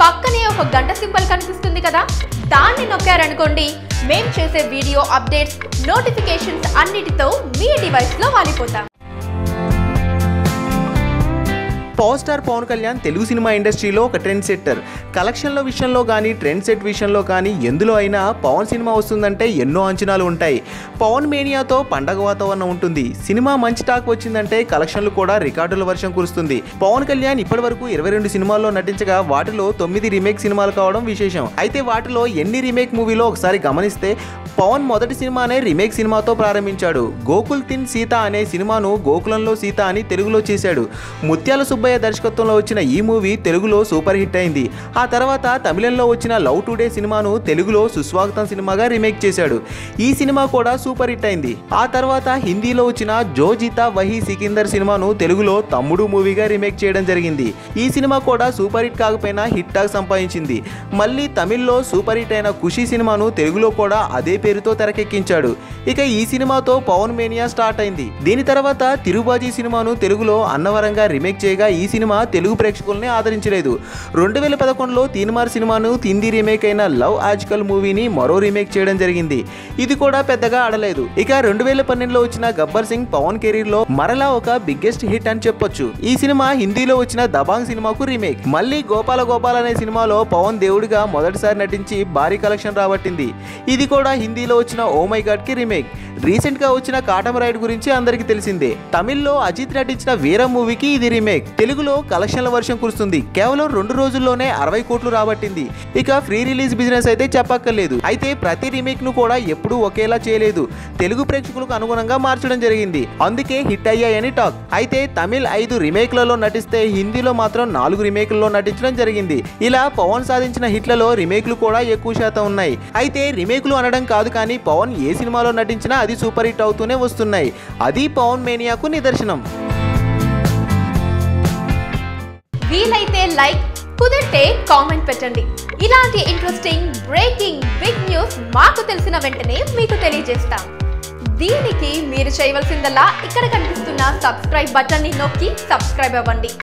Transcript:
పక్కనే ఒక గంట సింబల్ కనిపిస్తుంది కదా దాన్ని నొక్కారనుకోండి మేం చేసే వీడియో అప్డేట్స్ నోటిఫికేషన్స్ అన్నిటితో మీ డివైస్లో వాలిపోతాం power star Pawan Kalyan Telugu cinema ఇండస్ట్రీలో ఒక ట్రెండ్ సెట్టర్ కలెక్షన్ల విషయంలో కానీ ట్రెండ్ సెట్ విషయంలో కానీ ఎందులో అయినా పవన్ సినిమా వస్తుందంటే ఎన్నో అంచనాలు ఉంటాయి పవన్ మేనియాతో పండగ వాతావరణం ఉంటుంది సినిమా మంచి టాక్ వచ్చిందంటే కలెక్షన్లు కూడా రికార్డుల వర్షం కురుస్తుంది పవన్ కళ్యాణ్ ఇప్పటి వరకు ఇరవై రెండు సినిమాల్లో నటించగా వాటిలో తొమ్మిది రీమేక్ సినిమాలు కావడం విశేషం అయితే వాటిలో ఎన్ని రీమేక్ మూవీలో ఒకసారి గమనిస్తే పవన్ మొదటి సినిమానే రీమేక్ సినిమాతో ప్రారంభించాడు గోకుల్ తిన్ సీత అనే సినిమాను గోకులంలో సీత అని తెలుగులో చేశాడు ముత్యాల సుబ్బయ్య దర్శకత్వంలో వచ్చిన ఈ మూవీ తెలుగులో సూపర్ హిట్ అయింది ఆ తర్వాత తమిళంలో వచ్చిన లవ్ టుడే సినిమాను తెలుగులో సుస్వాగతం సినిమాగా రీమేక్ చేశాడు ఈ సినిమా కూడా సూపర్ హిట్ అయింది ఆ తర్వాత హిందీలో వచ్చిన జో జీతా వహీ సికిందర్ సినిమాను తెలుగులో తమ్ముడు మూవీగా రీమేక్ చేయడం జరిగింది ఈ సినిమా కూడా సూపర్ హిట్ కాకపోయినా హిట్ టాక్ సంపాదించింది మళ్ళీ తమిళ్లో సూపర్ హిట్ అయిన ఖుషి సినిమాను తెలుగులో కూడా అదే పేరుతో తెరకెక్కించాడు ఇక ఈ సినిమాతో పవన్ మేనియా స్టార్ట్ అయింది దీని తర్వాత తిరుబాజీ సినిమాను తెలుగులో అన్నవరంగా రీమేక్ చేయగా ఈ సినిమా తెలుగు ప్రేక్షకుల్ని ఆదరించలేదు రెండు వేల పదకొండులో తీన్మార్ సినిమాను హిందీ రీమేక్ అయిన లవ్ ఆజ్కల్ మూవీని మరో రీమేక్ చేయడం జరిగింది ఇది కూడా పెద్దగా ఆడలేదు ఇక రెండు వేల పన్నెండులో వచ్చిన గబ్బర్ సింగ్ పవన్ కెరీర్ లో మరలా ఒక బిగ్గెస్ట్ హిట్ అని చెప్పొచ్చు ఈ సినిమా హిందీలో వచ్చిన దబాంగ్ సినిమాకు రీమేక్ మళ్ళీ గోపాల గోపాల్ అనే సినిమాలో పవన్ దేవుడిగా మొదటిసారి నటించి భారీ కలెక్షన్ రాబట్టింది ఇది కూడా హిందీలో వచ్చిన ఓ మై గాడ్ కి రీమేక్ రీసెంట్ గా వచ్చిన కాటం రైడ్ గురించి అందరికీ తెలిసిందే తమిళ్లో అజిత్ నటించిన వీర మూవీకి ఇది రీమేక్ తెలుగులో కలెక్షన్ల వర్షం కురుస్తుంది కేవలం రెండు రోజుల్లోనే అరవై కోట్లు రాబట్టింది ఇక ఫ్రీ రిలీజ్ బిజినెస్ అయితే చెప్పక్కర్లేదు అయితే ప్రతి రీమేక్ ను కూడా ఎప్పుడూ ఒకేలా చేయలేదు తెలుగు ప్రేక్షకులకు అనుగుణంగా మార్చడం జరిగింది అందుకే హిట్ అయ్యాయని టాక్ అయితే తమిళ్ ఐదు రీమేక్లలో నటిస్తే హిందీలో మాత్రం నాలుగు రీమేక్లలో నటించడం జరిగింది ఇలా పవన్ సాధించిన హిట్లలో రీమేక్లు కూడా ఎక్కువ శాతం ఉన్నాయి అయితే రీమేక్లు అనడం కాదు కానీ పవన్ ఏ సినిమాలో నటించినా అది సూపర్ హిట్ అవుతూనే వస్తున్నాయి అది పవన్ మేనియాకు నిదర్శనం వీలైతే లైక్ కుదిరితే కామెంట్ పెట్టండి ఇలాంటి ఇంట్రెస్టింగ్ బ్రేకింగ్ బిగ్ న్యూస్ మాకు తెలిసిన వెంటనే మీకు తెలియజేస్తాం దీనికి మీరు చేయవలసిందల్లా ఇక్కడ కనిపిస్తున్న సబ్స్క్రైబ్ బటన్ని నొక్కి సబ్స్క్రైబ్ అవ్వండి